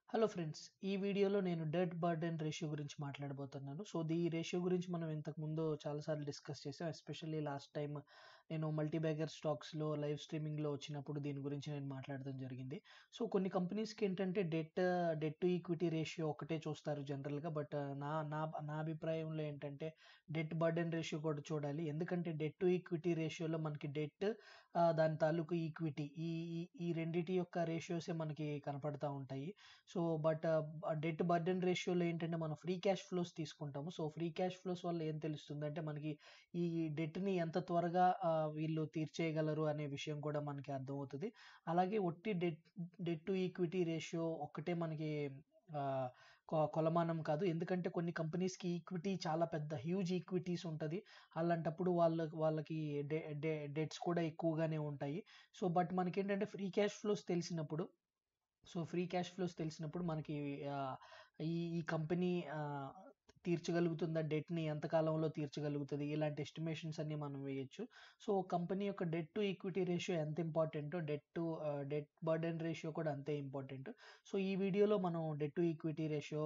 hello friends ఈ వీడియోలో నేను డెట్ బర్డెన్ రేషియో గురించి మాట్లాడబోతున్నాను సో ఈ రేషియో గురించి మనం ఇంతకుముందు చాలాసార్లు డిస్కస్ చేసాం ఎస్పెషల్లీ లాస్ట్ టైం నేను మల్టీబ్యాగర్ స్టాక్స్లో లైవ్ స్ట్రీమింగ్లో వచ్చినప్పుడు దీని గురించి నేను మాట్లాడడం జరిగింది సో కొన్ని కంపెనీస్కి ఏంటంటే debt debt to equity ratio ఒకటే చూస్తారు జనరల్గా బట్ నా నా నా అభిప్రాయంలో ఏంటంటే డెట్ బర్డెన్ రేషియో కూడా చూడాలి ఎందుకంటే డెట్ టు ఈక్విటీ రేషియోలో మనకి డెట్ దాని తాలూకు ఈక్విటీ ఈ ఈ- ఈ రెండిటి యొక్క రేషియోసే మనకి కనపడతా ఉంటాయి సో బట్ డెట్ బర్డెన్ రేషియోలో ఏంటంటే మనం ఫ్రీ క్యాష్ ఫ్లోస్ తీసుకుంటాము సో ఫ్రీ క్యాష్ ఫ్లోస్ వల్ల ఏం తెలుస్తుంది అంటే మనకి ఈ డెట్ని ఎంత త్వరగా ఆ, వీళ్ళు తీర్చేయగలరు అనే విషయం కూడా మనకి అర్థమవుతుంది అలాగే ఒట్టి debt debt to equity ratio ఒక్కటే మనకి ఆ, కొ- కొలమానం కాదు ఎందుకంటే కొన్ని కంపెనీస్కి ఈక్విటీ చాలా పెద్ద హ్యూజ్ ఈక్విటీస్ ఉంటుంది అలాంటప్పుడు వాళ్ళ వాళ్ళకి డెట్స్ కూడా ఎక్కువగానే ఉంటాయి సో బట్ మనకి ఏంటంటే ఫ్రీ క్యాష్ ఫ్లోస్ తెలిసినప్పుడు సో ఫ్రీ క్యాష్ ఫ్లోస్ తెలిసినప్పుడు మనకి ఆ, ఈ ఈ కంపెనీ తీర్చగలుగుతుందా డెట్ని ఎంత కాలంలో తీర్చగలుగుతుంది ఇలాంటి ఎస్టిమేషన్స్ అన్ని మనం వేయొచ్చు సో కంపెనీ యొక్క డెట్ టు ఈక్విటీ రేషియో ఎంత ఇంపార్టెంటో debt to debt burden ratio కూడా అంతే ఇంపార్టెంట్ సో ఈ వీడియోలో మనం debt to equity ratio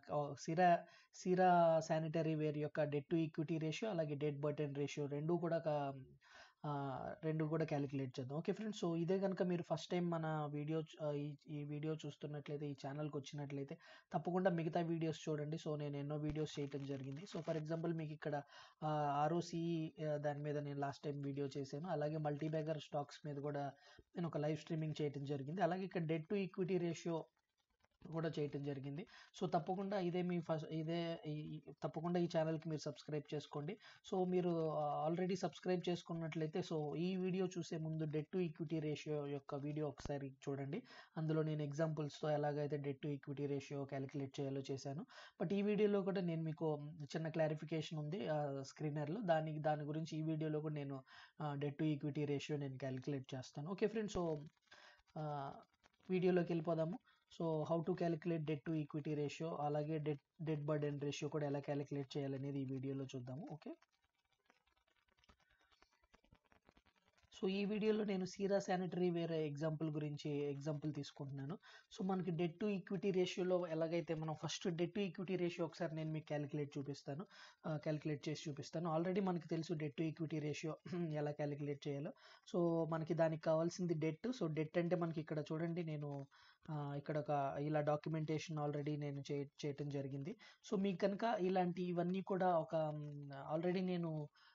Cera Cera sanitary ware యొక్క డెట్ టు ఈక్విటీ రేషియో అలాగే డెట్ బర్డెన్ రేషియో రెండు కూడా క- ఆ, రెండు కూడా క్యాలిక్యులేట్ చేద్దాం ఓకే ఫ్రెండ్స్ సో ఇదే కనుక మీరు ఫస్ట్ టైం మన వీడియో ఈ ఈ వీడియో చూస్తున్నట్లయితే ఈ ఛానల్కి వచ్చినట్లయితే తప్పకుండా మిగతా వీడియోస్ చూడండి సో నేను ఎన్నో వీడియోస్ చేయటం జరిగింది సో ఫర్ ఎగ్జాంపుల్ మీకు ఇక్కడ ఆర్ఓసి దాని మీద నేను లాస్ట్ టైం వీడియో చేశాను అలాగే మల్టీబ్యాగర్ స్టాక్స్ మీద కూడా నేను ఒక లైవ్ స్ట్రీమింగ్ చేయటం జరిగింది అలాగే ఇక్కడ డెట్ టు ఈక్విటీ రేషియో కూడా చేయటం జరిగింది సో తప్పకుండా ఇదే మీ ఫస్ట్ ఇదే ఈ- ఈ- తప్పకుండా ఈ ఛానల్కి మీరు సబ్స్క్రైబ్ చేసుకోండి సో మీరు ఆల్రెడీ సబ్స్క్రైబ్ చేసుకున్నట్లయితే సో ఈ వీడియో చూసే ముందు డెట్ టు ఈక్విటీ రేషియో యొక్క వీడియో ఒకసారి చూడండి అందులో నేను ఎగ్జాంపుల్స్తో ఎలాగైతే debt to equity ratio calculate చేయాలో చేశాను బట్ ఈ వీడియోలో కూడా నేను మీకు చిన్న క్లారిఫికేషన్ ఉంది స్క్రీనర్లో దాని దాని గురించి ఈ వీడియోలో కూడా నేను డెట్ టు ఈక్విటీ రేషియో నేను క్యాలిక్యులేట్ చేస్తాను ఓకే ఫ్రెండ్స్ సో వీడియోలోకి వెళ్ళిపోదాము so how to calculate debt to equity ratio అలాగే డెట్ డెట్ బర్డెన్ రేషియో కూడా ఎలా క్యాలిక్యులేట్ చేయాలనేది ఈ వీడియోలో చూద్దాము ఓకే సో ఈ వీడియోలో నేను సీరా శానిటరీ వేర్ ఎగ్జాంపుల్ గురించి ఎగ్జాంపుల్ తీసుకుంటున్నాను సో మనకి డెట్ టు ఈక్విటీ రేషియోలో ఎలాగైతే మనం first debt to equity ratio ఒకసారి నేను మీకు క్యాలిక్యులేట్ చూపిస్తాను క్యాలిక్యులేట్ చేసి చూపిస్తాను ఆల్రెడీ మనకి తెలుసు డెట్ టు ఈక్విటీ రేషియో ఎలా క్యాలిక్యులేట్ చేయాలో సో మనకి దానికి కావాల్సింది డెట్ సో డెట్ అంటే మనకి ఇక్కడ చూడండి నేను ఆ, ఇక్కడ ఒక ఇలా డాక్యుమెంటేషన్ ఆల్రెడీ నేను చే చేయటం జరిగింది సో మీకు కనుక ఇలాంటి ఇవన్నీ కూడా ఒక ఆల్రెడీ నేను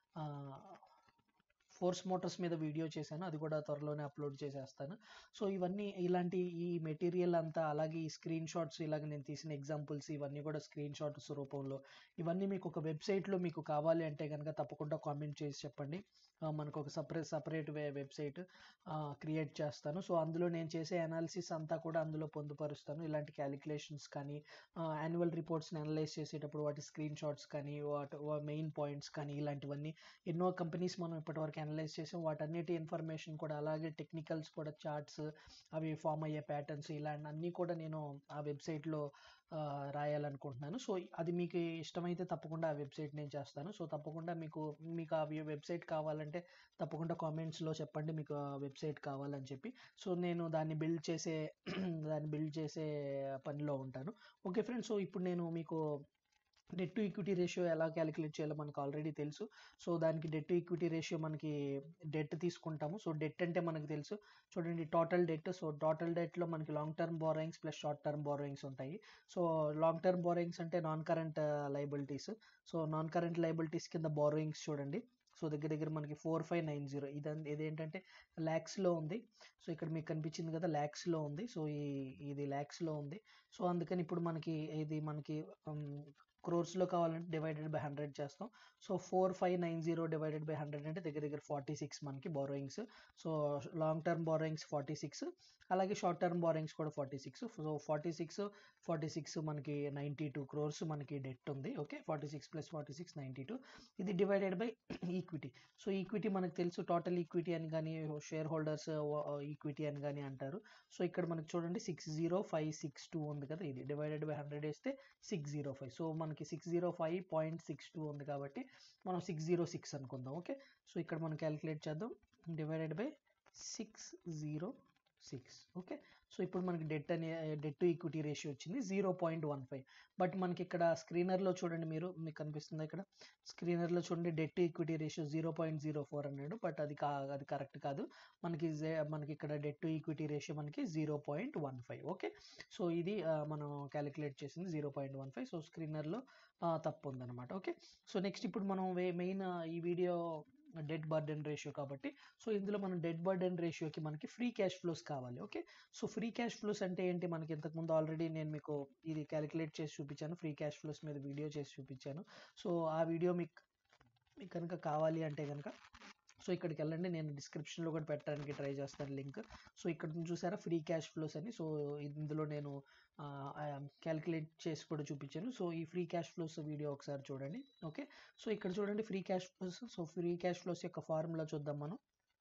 ఫోర్స్ మోటార్స్ మీద వీడియో చేశాను అది కూడా త్వరలోనే అప్లోడ్ చేసేస్తాను సో ఇవన్నీ ఇలాంటి ఈ మెటీరియల్ అంతా అలాగే ఈ స్క్రీన్ షాట్స్ ఇలాగ నేను తీసిన ఎగ్జాంపుల్స్ ఇవన్నీ కూడా స్క్రీన్ షాట్స్ రూపంలో ఇవన్నీ మీకు ఒక వెబ్సైట్లో మీకు కావాలి అంటే కనుక తప్పకుండా కామెంట్ చేసి చెప్పండి ఆ, మనకు ఒక separate separate way website create చేస్తాను సో అందులో నేను చేసే అనాలిసిస్ అంతా కూడా అందులో పొందుపరుస్తాను ఇలాంటి క్యాలిక్యులేషన్స్ కానీ యాన్యువల్ రిపోర్ట్స్ని అనలైజ్ చేసేటప్పుడు వాటి స్క్రీన్ షాట్స్ కానీ వాటి మెయిన్ పాయింట్స్ కానీ ఇలాంటివన్నీ ఎన్నో కంపెనీస్ మనం ఇప్పటివరకు అనలైజ్ చేసాం వాటన్నిటి ఇన్ఫర్మేషన్ కూడా అలాగే టెక్నికల్స్ కూడా చార్ట్స్ అవి ఫామ్ అయ్యే ప్యాటర్న్స్ ఇలాంటి అన్నీ కూడా నేను ఆ వెబ్సైట్లో రాయాలనుకుంటున్నాను సో అది మీకు ఇష్టమైతే తప్పకుండా ఆ వెబ్సైట్ నేను చేస్తాను సో తప్పకుండా మీకు మీకు ఆ వెబ్సైట్ కావాలంటే తప్పకుండా కామెంట్స్లో చెప్పండి మీకు ఆ వెబ్సైట్ కావాలని చెప్పి సో నేను దాన్ని బిల్డ్ చేసే దాన్ని బిల్డ్ చేసే పనిలో ఉంటాను ఓకే ఫ్రెండ్స్ సో ఇప్పుడు నేను మీకు డెట్ టు ఈక్విటీ రేషియో ఎలా క్యాలిక్యులేట్ చేయాలో మనకు ఆల్రెడీ తెలుసు సో దానికి డెట్ టు ఈక్విటీ రేషియో మనకి డెట్ తీసుకుంటాము సో డెట్ అంటే మనకు తెలుసు చూడండి టోటల్ డెట్ సో టోటల్ డెట్లో మనకి long term borrowings plus short term borrowings ఉంటాయి సో లాంగ్ టర్మ్ బారోయింగ్స్ అంటే non current liabilities so non current liabilities కింద బారోయింగ్స్ చూడండి సో దగ్గర దగ్గర మనకి ఫోర్ ఫైవ్ నైన్ జీరో ఇదం ఇదేంటంటే ల్యాక్స్లో ఉంది సో ఇక్కడ మీకు కనిపించింది కదా ల్యాక్స్లో ఉంది సో ఈ ఇది ల్యాక్స్లో ఉంది సో అందుకని ఇప్పుడు మనకి ఇది మనకి క్రోర్స్లో కావాలంటే డివైడెడ్ బై హండ్రెడ్ చేస్తాం so four five nine zero divided by hundred అంటే దగ్గర దగ్గర ఫార్టీ సిక్స్ మనకి borrowings so long term borrowings forty six అలాగే షార్ట్ టర్మ్ బారోయింగ్స్ కూడా forty six so forty six forty six మనకి నైంటీ టూ క్రోర్స్ మనకి debt ఉంది okay forty six plus forty six ninety two ఇది divided by equity so equity మనకు తెలుసు total equity అని కానీ షేర్ హోల్డర్స్ ఈక్విటీ అని కానీ అంటారు సో ఇక్కడ మనకి చూడండి six zero five six two ఉంది కదా ఇది డివైడెడ్ బై హండ్రెడ్ వేస్తే సిక్స్ జీరో ఫైవ్ సో మనకి six zero five point six two ఉంది కాబట్టి మనం సిక్స్ జీరో సిక్స్ అనుకుందాం ఓకే సో ఇక్కడ మనం క్యాలిక్యులేట్ చేద్దాం divided by six zero six okay so ఇప్పుడు మనకి డెట్ అనే డెట్ టు ఈక్విటీ రేషియో వచ్చింది zero point one five but మనకి ఇక్కడ స్క్రీనర్లో చూడండి మీరు మీకు కనిపిస్తుంది ఇక్కడ స్క్రీనర్లో చూడండి debt to equity ratio zero point zero four అన్నాడు బట్ అది కా అది కరెక్ట్ కాదు మనకి జే- మనకి ఇక్కడ డెట్ టు ఈక్విటీ రేషియో మనకి zero point one five okay so ఇది ఆ, మనం క్యాలిక్యులేట్ చేసింది zero point one five so స్క్రీనర్లో తప్పు ఉందన్నమాట ఓకే సో నెక్స్ట్ ఇప్పుడు మనం మెయిన్ ఈ వీడియో డెడ్ బర్డెన్ రేషియో కాబట్టి సో ఇందులో మనం డెడ్ బర్డెన్ రేషియోకి మనకి ఫ్రీ క్యాష్ ఫ్లోస్ కావాలి okay so free cash flows అంటే ఏంటి మనకి ఇంతకుముందు ఆల్రెడీ నేను మీకు ఇది క్యాలిక్యులేట్ చేసి చూపించాను ఫ్రీ క్యాష్ ఫ్లోస్ మీద వీడియో చేసి చూపించాను సో ఆ వీడియో మీకు మీకు కనుక కావాలి అంటే కనుక సో ఇక్కడికి వెళ్ళండి నేను డిస్క్రిప్షన్లో కూడా పెట్టడానికి ట్రై చేస్తాను లింక్ సో ఇక్కడ నుంచి చూసారా ఫ్రీ క్యాష్ ఫ్లోస్ అని సో ఇందులో నేను క్యాలిక్యులేట్ చేసి కూడా చూపించాను సో ఈ ఫ్రీ క్యాష్ ఫ్లోస్ వీడియో ఒకసారి చూడండి ఓకే సో ఇక్కడ చూడండి free cash flows so free cash flows యొక్క ఫార్ములా చూద్దాం మనం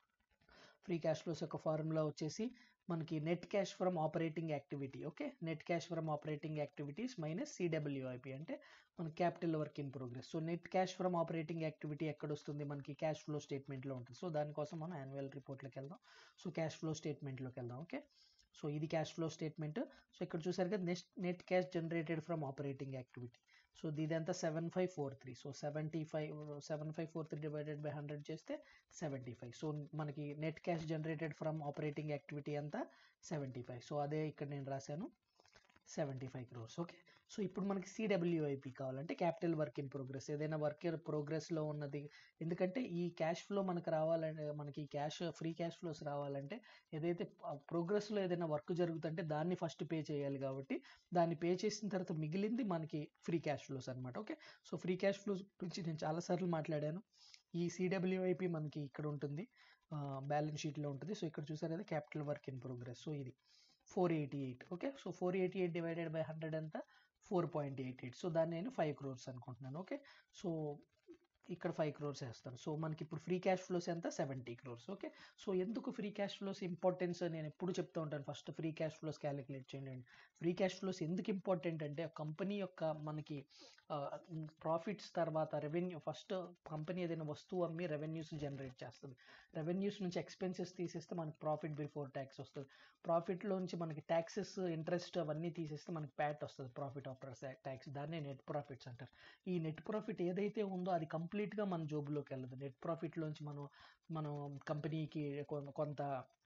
ఫ్రీ క్యాష్ ఫ్లోస్ యొక్క ఫార్ములా వచ్చేసి మనకి net cash from operating activity okay net cash from operating activities minus CWIP అంటే మన capital work in progress so net cash from operating activity ఎక్కడ వస్తుంది మనకి క్యాష్ ఫ్లో స్టేట్మెంట్లో ఉంటుంది సో దానికోసం మనం యాన్యువల్ రిపోర్ట్లోకి వెళ్దాం సో క్యాష్ ఫ్లో స్టేట్మెంట్లోకి వెళ్దాం ఓకే సో ఇది క్యాష్ ఫ్లో స్టేట్మెంట్ సో ఇక్కడ చూసారు కదా next net cash generated from operating activity so ఇదంతా seven five four three so seventy five seven five four three divided by hundred చేస్తే seventy five so మనకి net cash generated from operating activity అంతా seventy five so అదే ఇక్కడ నేను రాశాను seventy five crores okay so ఇప్పుడు మనకి సిడబ్ల్యూఐపి కావాలంటే క్యాపిటల్ వర్క్ ఇన్ ప్రోగ్రెస్ ఏదైనా వర్క్ ఇన్ ప్రోగ్రెస్లో ఉన్నది ఎందుకంటే ఈ క్యాష్ ఫ్లో మనకు రావాలంటే మనకి క్యాష్ ఫ్రీ క్యాష్ ఫ్లోస్ రావాలంటే ఏదైతే ప్రోగ్రెస్లో ఏదైనా వర్క్ జరుగుతుంటే దాన్ని ఫస్ట్ పే చేయాలి కాబట్టి దాన్ని పే చేసిన తర్వాత మిగిలింది మనకి ఫ్రీ క్యాష్ ఫ్లోస్ అనమాట okay so free cash flows గురించి నేను చాలాసార్లు మాట్లాడాను ఈ సిడబ్ల్యూఐపి మనకి ఇక్కడ ఉంటుంది బ్యాలెన్స్ షీట్లో ఉంటుంది సో ఇక్కడ చూసారు కదా capital work in progress so ఇది four eighty eight okay so four eighty eight divided by hundred అంతా four point eight eight so దాన్ని నేను ఫైవ్ క్రోర్స్ అనుకుంటున్నాను ఓకే సో ఇక్కడ ఫైవ్ క్రోర్స్ వేస్తాను సో మనకి ఇప్పుడు ఫ్రీ క్యాష్ ఫ్లోస్ ఎంత సెవెంటీ క్రోర్స్ ఓకే సో ఎందుకు ఫ్రీ క్యాష్ ఫ్లోస్ ఇంపార్టెన్స్ నేను ఎప్పుడు చెప్తూ ఉంటాను first free cash flows calculate చేయండి ఫ్రీ క్యాష్ ఫ్లోస్ ఎందుకు ఇంపార్టెంట్ అంటే కంపెనీ యొక్క మనకి ప్రాఫిట్స్ తర్వాత రెవెన్యూ ఫస్ట్ కంపెనీ ఏదైనా వస్తువు అమ్మి రెవెన్యూస్ జనరేట్ చేస్తుంది రెవెన్యూస్ నుంచి ఎక్స్పెన్సెస్ తీసేస్తే మనకి ప్రాఫిట్ బిఫోర్ ట్యాక్స్ వస్తుంది ప్రాఫిట్లోంచి మనకి ట్యాక్సెస్ ఇంట్రెస్ట్ అవన్నీ తీసేస్తే మనకి ప్యాట్ వస్తుంది ప్రాఫిట్ ఆఫ్టర్ ట్యాక్స్ దాన్నే నెట్ ప్రాఫిట్స్ అంటారు ఈ నెట్ ప్రాఫిట్ ఏదైతే ఉందో అది కంప్లీట్గా మన జోబులోకి వెళ్ళదు నెట్ ప్రాఫిట్లోంచి మనం మనం కంపెనీకి కొంత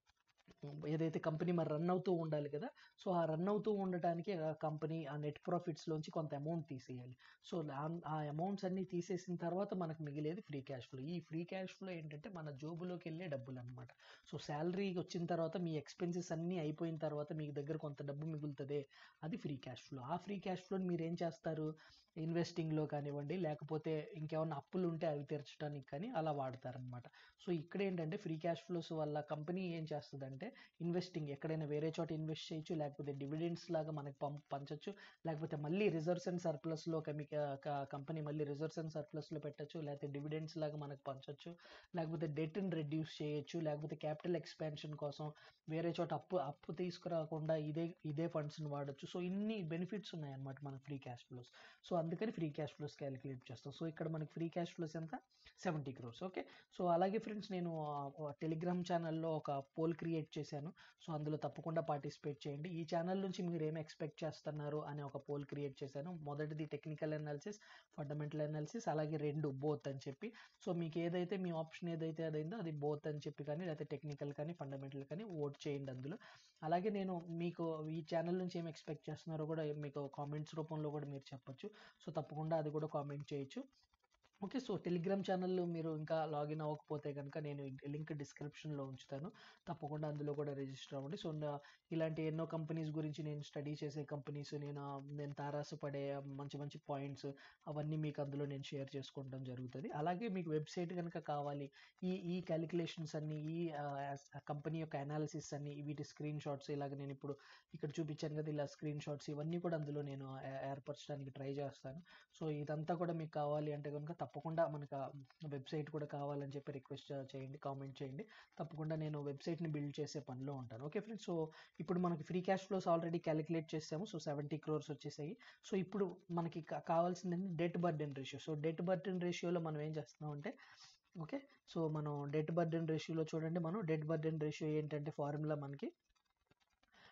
ఏదైతే కంపెనీ మరి రన్ అవుతూ ఉండాలి కదా సో ఆ రన్ అవుతూ ఉండటానికి ఆ కంపెనీ ఆ నెట్ ప్రాఫిట్స్లోంచి కొంత అమౌంట్ తీసేయాలి సో ఆ అమౌంట్స్ అన్నీ తీసేసిన తర్వాత మనకు మిగిలేది ఫ్రీ క్యాష్ ఫ్లో ఈ ఫ్రీ క్యాష్ ఫ్లో ఏంటంటే మన జోబులోకి వెళ్ళే డబ్బులు అనమాట సో శాలరీ వచ్చిన తర్వాత మీ ఎక్స్పెన్సెస్ అన్నీ అయిపోయిన తర్వాత మీకు దగ్గర కొంత డబ్బు మిగులుతుంది అది ఫ్రీ క్యాష్ ఫ్లో ఆ ఫ్రీ క్యాష్ ఫ్లోని మీరు ఏం చేస్తారు ఇన్వెస్టింగ్లో కానివ్వండి లేకపోతే ఇంకేమన్నా అప్పులు ఉంటే అవి తీర్చడానికి కానీ అలా వాడతారనమాట సో ఇక్కడ ఏంటంటే ఫ్రీ క్యాష్ ఫ్లోస్ వల్ల కంపెనీ ఏం చేస్తుందంటే ఇన్వెస్టింగ్ ఎక్కడైనా వేరే చోట ఇన్వెస్ట్ చేయొచ్చు లేకపోతే డివిడెండ్స్ లాగా మనకి పం పంచొచ్చు లేకపోతే మళ్ళీ రిజర్వ్స్ అండ్ సర్ప్లస్లో కంపెనీ మళ్ళీ రిజర్వ్స్ అండ్ సర్ప్లస్లో పెట్టచ్చు లేకపోతే డివిడెండ్స్ లాగా మనకు పంచొచ్చు లేకపోతే డెట్ని రెడ్యూస్ చేయొచ్చు లేకపోతే క్యాపిటల్ ఎక్స్పాన్షన్ కోసం వేరే చోట అప్పు అప్పు తీసుకురాకుండా ఇదే ఇదే ఫండ్స్ని వాడచ్చు సో ఇన్ని బెనిఫిట్స్ ఉన్నాయన్నమాట మన ఫ్రీ క్యాష్ ఫ్లోస్ సో అందుకని ఫ్రీ క్యాష్ ఫ్లోస్ క్యాలిక్యులేట్ చేస్తాం సో ఇక్కడ మనకి ఫ్రీ క్యాష్ ఫ్లోస్ ఎంత సెవెంటీ క్రోర్స్ ఓకే సో అలాగే ఫ్రెండ్స్ నేను టెలిగ్రామ్ ఛానల్లో ఒక పోల్ క్రియేట్ చేశాను సో అందులో తప్పకుండా పార్టిసిపేట్ చేయండి ఈ ఛానల్ నుంచి మీరు ఏమి ఎక్స్పెక్ట్ చేస్తున్నారు అనే ఒక పోల్ క్రియేట్ చేశాను మొదటిది టెక్నికల్ అనాలిసిస్ ఫండమెంటల్ అనాలిసిస్ అలాగే రెండు బోత్ అని చెప్పి సో మీకు ఏదైతే మీ ఆప్షన్ ఏదైతే అదైందో అది బోత్ అని చెప్పి కానీ లేకపోతే టెక్నికల్ కానీ ఫండమెంటల్ కానీ ఓట్ చేయండి అందులో అలాగే నేను మీకు ఈ ఛానల్ నుంచి ఏం ఎక్స్పెక్ట్ చేస్తున్నారో కూడా మీకు కామెంట్స్ రూపంలో కూడా మీరు చెప్పొచ్చు సో తప్పకుండా అది కూడా కామెంట్ చేయొచ్చు ఓకే సో టెలిగ్రామ్ ఛానల్ మీరు ఇంకా లాగిన్ అవ్వకపోతే కనుక నేను లింక్ డిస్క్రిప్షన్లో ఉంచుతాను తప్పకుండా అందులో కూడా రిజిస్టర్ అవ్వండి సో ఇలాంటి ఎన్నో కంపెనీస్ గురించి నేను స్టడీ చేసే కంపెనీస్ నేను నేను తారాసు పడే మంచి మంచి పాయింట్స్ అవన్నీ మీకు అందులో నేను షేర్ చేసుకోవడం జరుగుతుంది అలాగే మీకు వెబ్సైట్ కనుక కావాలి ఈ ఈ క్యాలిక్యులేషన్స్ అన్ని ఈ కంపెనీ యొక్క అనాలిసిస్ అన్ని వీటి స్క్రీన్ షాట్స్ ఇలాగ నేను ఇప్పుడు ఇక్కడ చూపించాను కదా ఇలా స్క్రీన్ షాట్స్ ఇవన్నీ కూడా అందులో నేను ఏర్పరచడానికి ట్రై చేస్తాను సో ఇదంతా కూడా మీకు కావాలి అంటే కనుక తప్పకుండా మనకు వెబ్సైట్ కూడా కావాలని చెప్పి రిక్వెస్ట్ చేయండి కామెంట్ చేయండి తప్పకుండా నేను వెబ్సైట్ని బిల్డ్ చేసే పనిలో ఉంటాను ఓకే ఫ్రెండ్స్ సో ఇప్పుడు మనకి free cash flows already calculate చేసాము సో సెవెంటీ క్రోర్స్ వచ్చేసాయి సో ఇప్పుడు మనకి కావాల్సింది debt burden ratio so debt burden రేషియోలో మనం ఏం చేస్తున్నాం అంటే ఓకే సో మనం డెట్ బర్డెన్ రేషియోలో చూడండి మనం డెట్ బర్డెన్ రేషియో ఏంటంటే ఫార్ములా మనకి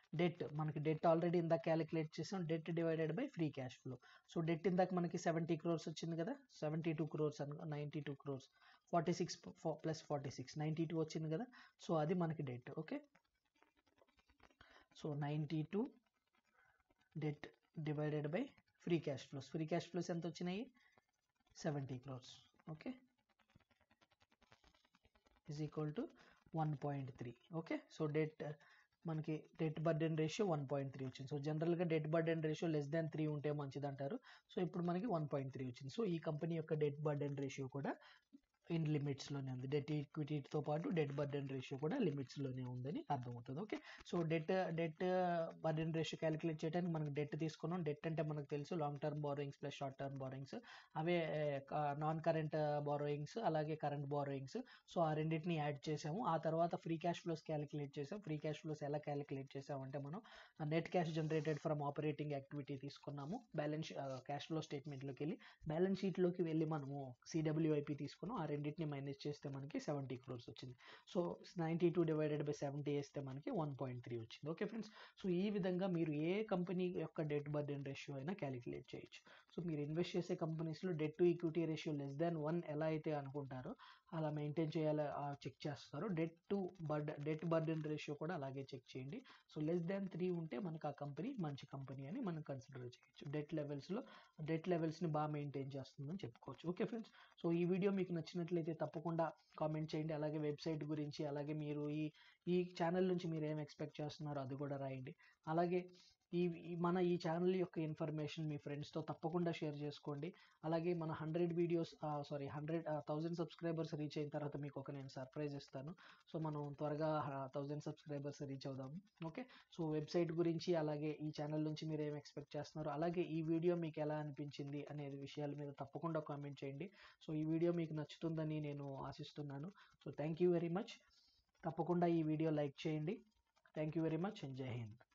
డెట్ మనకి డెట్ ఆల్రెడీ ఇందాక క్యాలిక్యులేట్ చేసాం debt divided by free cash flow so debt ఇందాక మనకి సెవెంటీ క్రోర్స్ వచ్చింది కదా సెవెంటీ టూ క్రోర్స్ అను ninety two crores forty six plus forty six ninety two వచ్చింది కదా సో అది మనకి debt okay so ninety two debt divided by free cash flows free cash flows ఎంత వచ్చినాయి seventy crores okay is equal to one point three okay so debt మనకి debt burden ratio one point three వచ్చింది so జనరల్గా debt burden ratio less than three ఉంటే మంచిది అంటారు so ఇప్పుడు మనకి వన్ పాయింట్ త్రీ వచ్చింది సో ఈ కంపెనీ యొక్క డెట్ బర్డెన్ రేషియో కూడా ఇన్ లిమిట్స్లోనే ఉంది డెట్ ఈక్విటీతో పాటు డెట్ బర్డెన్ రేషియో కూడా లిమిట్స్లోనే ఉందని అర్థమవుతుంది okay so debt debt burden ratio calculate చేయడానికి మనకు డెట్ తీసుకున్నాం డెట్ అంటే మనకు తెలుసు long term borrowings plus short term borrowings అవే నాన్ కరెంట్ బారోయింగ్స్ అలాగే కరెంట్ బారోయింగ్స్ సో ఆ రెండింటిని యాడ్ చేసాము ఆ తర్వాత ఫ్రీ క్యాష్ ఫ్లోస్ క్యాలిక్యులేట్ చేసాం ఫ్రీ క్యాష్ ఫ్లోస్ ఎలా క్యాలిక్యులేట్ చేసామంటే మనం net cash generated from operating activity తీసుకున్నాము బ్యాలెన్స్ క్యాష్ ఫ్లో స్టేట్మెంట్లోకి వెళ్ళి బ్యాలెన్స్ షీట్లోకి వెళ్ళి మనము సిడబ్ల్యూఐపి తీసుకున్నాం ఆ రెండింటిని మైనస్ చేస్తే మనకి సెవెంటీ క్రోర్స్ వచ్చింది so ninety two divided by seventy వేస్తే మనకి వన్ పాయింట్ త్రీ వచ్చింది ఓకే ఫ్రెండ్స్ సో ఈ విధంగా మీరు ఏ కంపెనీ యొక్క డెట్ బర్డెన్ రేషియో అయినా క్యాలిక్యులేట్ చేయొచ్చు సో మీరు ఇన్వెస్ట్ చేసే కంపెనీస్లో debt to equity ratio less than one ఎలా అయితే అనుకుంటారో అలా మెయింటైన్ చేయాలి చెక్ చేస్తారు డెట్ టు బర్డ్ డెట్ బర్డెన్ రేషియో కూడా అలాగే చెక్ చేయండి సో లెస్ దాన్ త్రీ ఉంటే మనకు ఆ కంపెనీ మంచి కంపెనీ అని మనం కన్సిడర్ చేయొచ్చు డెట్ లెవెల్స్లో డెట్ లెవెల్స్ని బాగా మెయింటైన్ చేస్తుందని చెప్పుకోవచ్చు ఓకే ఫ్రెండ్స్ సో ఈ వీడియో మీకు నచ్చినట్లయితే తప్పకుండా కామెంట్ చేయండి అలాగే వెబ్సైట్ గురించి అలాగే మీరు ఈ ఈ ఛానల్ నుంచి మీరు ఏం ఎక్స్పెక్ట్ చేస్తున్నారో అది కూడా రాయండి అలాగే ఈ మన ఈ ఛానల్ యొక్క ఇన్ఫర్మేషన్ మీ ఫ్రెండ్స్తో తప్పకుండా షేర్ చేసుకోండి అలాగే మన hundred videos sorry hundred thousand subscribers reach అయిన తర్వాత మీకు ఒక నేను సర్ప్రైజ్ ఇస్తాను సో మనం త్వరగా థౌజండ్ సబ్స్క్రైబర్స్ రీచ్ అవుదాము ఓకే సో వెబ్సైట్ గురించి అలాగే ఈ ఛానల్ నుంచి మీరు ఏం ఎక్స్పెక్ట్ చేస్తున్నారు అలాగే ఈ వీడియో మీకు ఎలా అనిపించింది అనేది విషయాల మీద తప్పకుండా కామెంట్ చేయండి సో ఈ వీడియో మీకు నచ్చుతుందని నేను ఆశిస్తున్నాను so thank you very much తప్పకుండా ఈ వీడియో లైక్ చేయండి thank you very much and జై హింద్